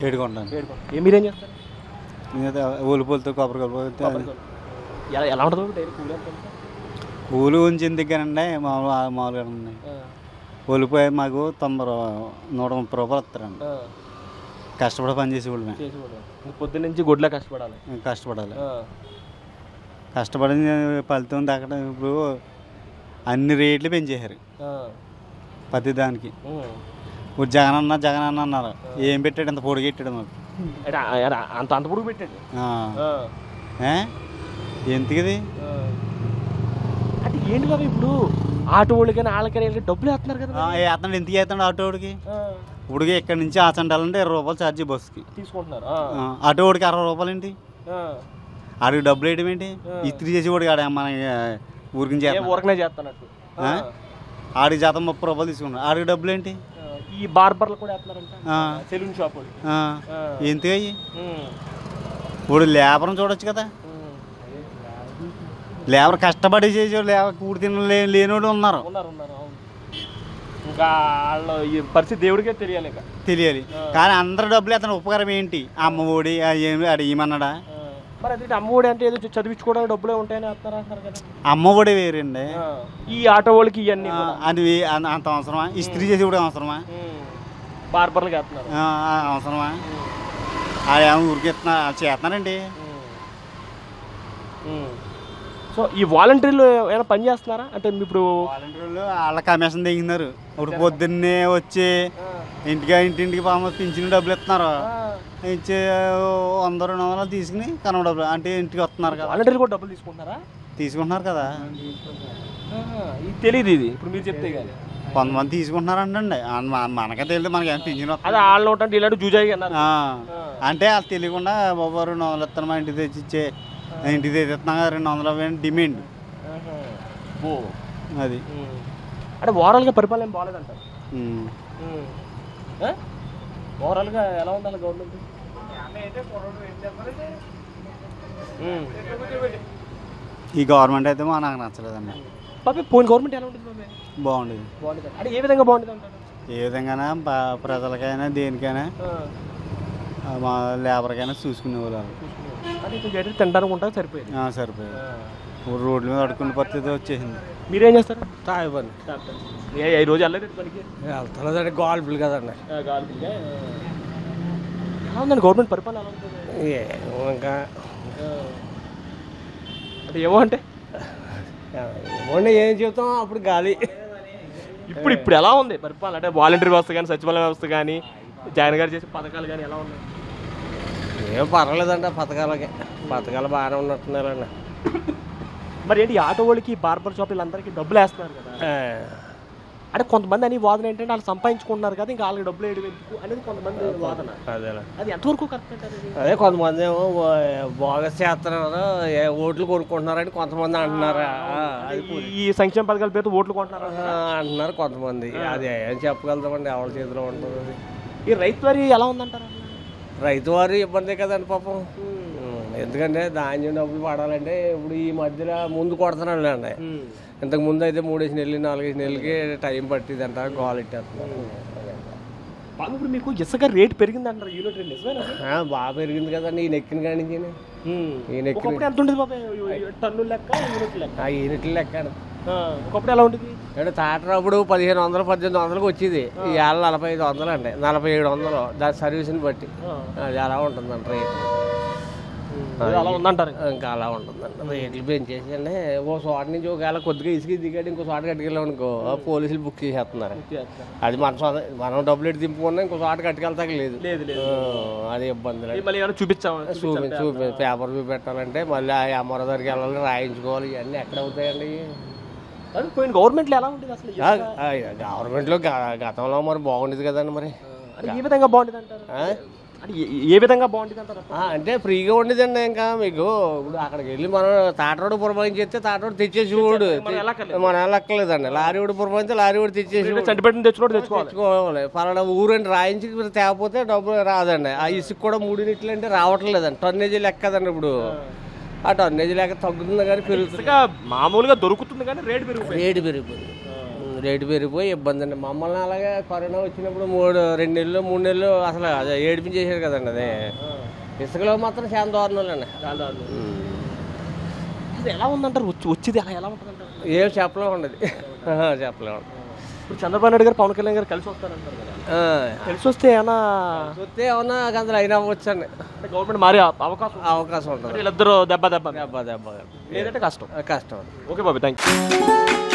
ఏడుకుంటాను ఏడుకోండి ఏ మీరేం చేస్తారు ఇంకా ఒలిపోలతో కొబ్బరి కలుపు ఎలా ఎలా ఉంటుంది డైలీ కూలి ఎంత ఉంటుంది? కూలి ఉంచింది కానండి మామూలు మామూలుగా ఉంది ఆ, ఒలిపోయి మాకు తొంభై రూ- నూట ముప్పై రూపాయలు ఇస్తారండి ఆ, కష్టపడి పని చేసి వాళ్ళు మేము చేసి కూడా. ఇంక పొద్దున్న నుంచి గొడ్లా కష్టపడాలి కష్టపడాలి ఆ, కష్టపడి ఫలితం దక్కడం ఇప్పుడు అన్ని రేట్లు పెంచేశారు ఆ, ప్రతి దానికి ఉమ్. ఇప్పుడు జగన్ అన్న జగన్ అన్న అన్నారు ఏం పెట్టాడు ఇంత పొడిగెట్టాడు మాకు అంటే ఆ- ఆ- అంత అంత పొడుగు పెట్టండి ఆ. ఆ, ఏ? ఎందుకది ఆ. అంటే ఏంటి బాబు ఇప్పుడు ఆటో వాళ్ళకైనా వాళ్ళకైనా వీళ్ళకి డబ్బులు వేస్తున్నారు కదా మరి. వేస్తున్నాడు ఎందుకు వేస్తున్నాడు ఆటోడికి ఆ, ఇప్పుడు ఇక్కడి నుంచి ఆచండాలంటే ఇరవై రూపాయలు ఛార్జీ బస్సుకి తీసుకుంటున్నారు ఆ, ఆ, ఆటోడికి అరవై రూపాయలు ఏంటి ఆ. ఆడికి డబ్బులు వేయడం ఏంటి ఇస్త్రీ చేసి వాడికి ఆడ మన ఊరికి ఏ చేస్తాడు ఊరకనే చేస్తున్నట్టు ఆ, ఆడికి జాతం ముప్పై రూపాయలు తీసుకున్నాడు ఆడికి డబ్బులు ఏంటి ఆ, ఈ బార్బర్లు కూడా వేస్తున్నారంట ఆ. సెలూన్ షాప్ వాళ్ళు ఆ, ఆ. ఎందుకు అయ్యి ఉమ్, ఇప్పుడు లేబరం చూడొచ్చు కదా ఉమ్. లేబర్ కష్టపడి చేసే లేబర్ కూడి తిన లేనోడు ఉన్నారు ఉన్నారు ఉన్నారు అవును ఇంకా వాళ్ళ ఈ పరిస్థితి దేవుడికే తెలియాలి ఇక తెలియాలి కానీ అందరు డబ్బులు అతను ఉపకారం ఏంటి అమ్మ ఒడి అది ఏమి అది ఏమన్నాడా ఆ, మరి అది అమ్మఒడి అంటే ఏదో చదివించుకోవడానికి డబ్బులే ఉంటాయని వేస్తున్నారు అంటారు కదా అమ్మ ఒడి వేరండి ఆ, ఈ ఆటో వాళ్ళకి ఇవన్నీ ఆ, కూడా అది వే- అం- అంత అవసరమా ఇస్త్రీ చేసి కూడా అవసరమా ఉమ్, బార్బర్లకు వేస్తున్నారు ఆ, ఆ, అవసరమా ఉమ్, అది ఏమో ఊరికి ఇస్తున్నా చేస్తున్నారండి ఉమ్, ఉమ్. సో ఈ వాలంటీర్లు ఏమైనా పని చేస్తున్నారా అంటే ఇప్పుడు వాలంటీర్లు వాళ్ళ కమిషన్ దిగినారు ఇప్పుడు పొద్దున్నే వచ్చి ఇంటికి ఇంటింటికి పాము పింఛన్ డబ్బులు ఇస్తున్నారు ఇచ్చే వంద రెండు వందలు తీసుకుని కనవ డబ్బులు అంటే ఇంటికి వస్తున్నారు కదా వాలంటీర్లు కూడా డబ్బులు తీసుకుంటున్నారా తీసుకుంటున్నారు కదా ఆహా, ఇది తెలియదు ఇది ఇప్పుడు మీరు చెప్తే కానీ కొంతమంది తీసుకుంటున్నారంటండి అన్- మన- మనకే తెలియదు మనకి ఏం పింఛన్ వస్తుంది అదే వాళ్ళు ఉంటాంటే ఇలాంటి జూజాయి అన్నారు ఆ, అంటే వాళ్ళు తెలియకుండా బాబా రెండు వందలు ఇస్తాను మా ఇంటికి తెచ్చి ఇచ్చే ఇంటికి తెచ్చి ఇస్తున్నాం కదా రెండు వందలు ఇవ్వండి డిమాండ్ ఆహా. ఓ అది ఉమ్. అంటే ఓవరాల్గా పరిపాలన ఏం బాగాలేదంటారు ఉమ్. ఓవరాల్గా ఎలా ఉండాలి గవర్నమెంట్ ఈ గవర్నమెంట్ అయితే మా నాకు నచ్చలేదండి పాపి పోయిన గవర్నమెంట్ ఎలా ఉంటుంది బాబే బాగుండేది బాగుంటుంది అంటే ఏ విధంగా బాగుంటుంది అంటారు ఏ విధంగానే ప- ప్రజలకైనా దేనికైనా ఆ, ఆ, మా లేబర్కైనా చూసుకునేవాళ్ళు అంటే కొంచెం ఎటు తినడానికి ఉంటుంది సరిపోయింది ఆ, సరిపోయింది ఇప్పుడు రోడ్ల మీద అడుక్కునే పరిస్థితి వచ్చేసింది మీరేం చేస్తారు తాయి పని ఏ ఈ రోజు వెళ్ళలేదు పనికి వెళ్తున్నదండి గోల్పులు కదండి గాలిగా ఎలా ఉందండి గవర్నమెంట్ పరిపాలన ఎలా ఉంటుంది ఏమో ఇంకా అంటే ఏమో అంటే ఏమోండి ఏం చెప్తాం అప్పుడు గాలి ఇప్పుడు ఇప్పుడు ఎలా ఉంది పరిపాలన అంటే వాలంటీర్ వ్యవస్థ కానీ సచివాలయ వ్యవస్థ కానీ జగన్ గారు చేసే పథకాలు కానీ ఎలా ఉన్నాయి ఏం పర్వాలేదండి ఆ పథకాలకి పథకాలు బాగానే ఉన్నట్టున్నారండి మరి ఏంటి ఈ ఆటో వాళ్ళకి బార్బర్ షాప్ వీళ్ళందరికీ డబ్బులు వేస్తున్నారు కదా అంటే కొంతమంది అని వాదన ఏంటంటే వాళ్ళు సంపాదించుకుంటున్నారు కదా ఇంకా వాళ్ళకి డబ్బులు వేయడం ఎందుకు అనేది కొంతమంది వాదన అదేలా అది ఎంతవరకు కరెక్ట్ అంటారు ఇది? అదే కొంతమంది ఏమో బోగస్ చేస్తున్నారు ఏ ఓట్లు కొనుక్కుంటున్నారని కొంతమంది అంటున్నారు ఆ, అది ఈ- ఈ సంక్షేమ పథకాల పేరుతో ఓట్లు కొంటున్నారు ఆ, అంటున్నారు కొంతమంది అది ఏం చెప్పగలుగుతామండి ఎవరి చేతిలో ఉంటుంది అది ఈ రైతు వారి ఎలా ఉందంటారు అసలు? రైతు వారు ఇబ్బంది కదండి పాపం ఉం, ఎందుకంటే ధాన్యం డబ్బులు పడాలంటే ఇప్పుడు ఈ మధ్యలో ముందు కొడుతున్నాడు అండి ఇంతకు ముందు అయితే మూడేసి నెలలు నాలుగేసి నెలలకి టైం పట్టింది అంట గోల్ ఇట్టేస్తున్నారు బాబు ఇప్పుడు మీకు ఇసుక రేట్ పెరిగింది అంటారు యూనిట్ రేట్ నిజమేనా అది? ఆ, బాగా పెరిగింది కదండి ఈ నెక్కిన కాడి నుంచి ఈ నెక్కిన ఒకప్పుడు ఎంత ఉండేది బాబు టన్ను లెక్క యూనిట్ లెక్క ఆ యూనిట్లు లెక్క ఆ, ఒకప్పుడు ఎలా ఉండేది అంటే టాటర్ అప్పుడు పదిహేను వందలు పద్దెనిమిది వందలకు వచ్చేది ఈ ఏళ్ళ నలభై ఐదు వందలు అండి నలభై ఏడు వందలు దాని సర్వీస్ని బట్టి అది అలా ఉంటుందండి రేట్ అది అలా ఉందంటారు ఇంకా అలా ఉంటుందండి రేట్లు పెంచేసి ఓ చోట నుంచి ఒకవేళ కొద్దిగా ఇసుక దిగాడు ఇంకో చోట కట్టుకెళ్ళాం అనుకో పోలీసులు బుక్ చేసేస్తున్నారు అది మన సొంత మనం డబ్బులు ఎట్టి దింపుకున్నా ఇంకో చోట కట్టుకెళ్తాక లేదు లేదు లేదు ఆ, అది ఇబ్బంది ఇది మళ్ళీ ఏమైనా చూపించాము చూపి చూపి పేపర్ చూపెట్టాలంటే మళ్ళీ ఆ ఎంఆర్ఓ దగ్గరికి వెళ్ళాలి రాయించుకోవాలి ఇవన్నీ ఎక్కడ అవుతాయండి అది పోయిన గవర్నమెంట్లో ఎలా ఉండేది అసలు ఆ, ఆ, గవర్నమెంట్లో గ- గతంలో మరి బాగుండేది కదండి మరి అంటే ఏ విధంగా బాగుండేది అంటారు ఆ? అంటే ఏ- ఏ విధంగా బాగుండేది అంటారు ఆ, అంటే ఫ్రీగా ఉండేదండి ఇంకా మీకు ఇప్పుడు అక్కడికి వెళ్ళి మనం తాటరోడు పురమాయించేస్తే తాటరోడు తెచ్చేసి వాడు మన వెళ్ళక్కర్లేదండి లారీ వాడు పురమాయిస్తే లారీ వాడు తెచ్చేసి వాడు చంటిపెట్టిన తెచ్చుకోవడం తెచ్చుకోవాలి తెచ్చుకోవాలి పలానా ఊరండి రాయించి మీరు తేకపోతే డబ్బులు రాదండి ఆ ఇసుక కూడా మూడినిట్లు అంటే రావట్లేదండి టన్నేజీ లెక్కదండి ఇప్పుడు ఆ టన్నేజీ లెక్క తగ్గుతుంది కానీ పెరుగుతుంది ఇసుక మామూలుగా దొరుకుతుంది కానీ రేట్ పెరిగిపోయింది రేటు పెరిగిపోయింది రేటు పెరిగిపోయి ఇబ్బంది అండి మమ్మల్ని అలాగే కరోనా వచ్చినప్పుడు మూడు రెండు నెలలు మూడు నెలలు అసలు అది ఏడిపించేసారు కదండి అది ఇసుకలో మాత్రం చాలా దారుణాలు అండి అసలు ఎలా ఉందంటారు వచ్చి వచ్చేది ఎలా ఎలా ఉంటుంది అంటారు ఏం చెప్పలేము ఉండదు చెప్పలేము ఇప్పుడు చంద్రబాబు నాయుడు గారు పవన్ కళ్యాణ్ గారు కలిసి వస్తారంటారు కదా కలిసి వస్తే ఏమైనా చూస్తే ఏమన్నా అందులో అయినా అవ్వచ్చు అండి అంటే గవర్నమెంట్ మారే అవకాశం ఉందా? అవకాశం ఉంటుంది వీళ్ళిద్దరూ దెబ్బ దెబ్బ దెబ్బ దెబ్బ లేదంటే కష్టం కష్టం ఓకే బాబు థ్యాంక్ యూ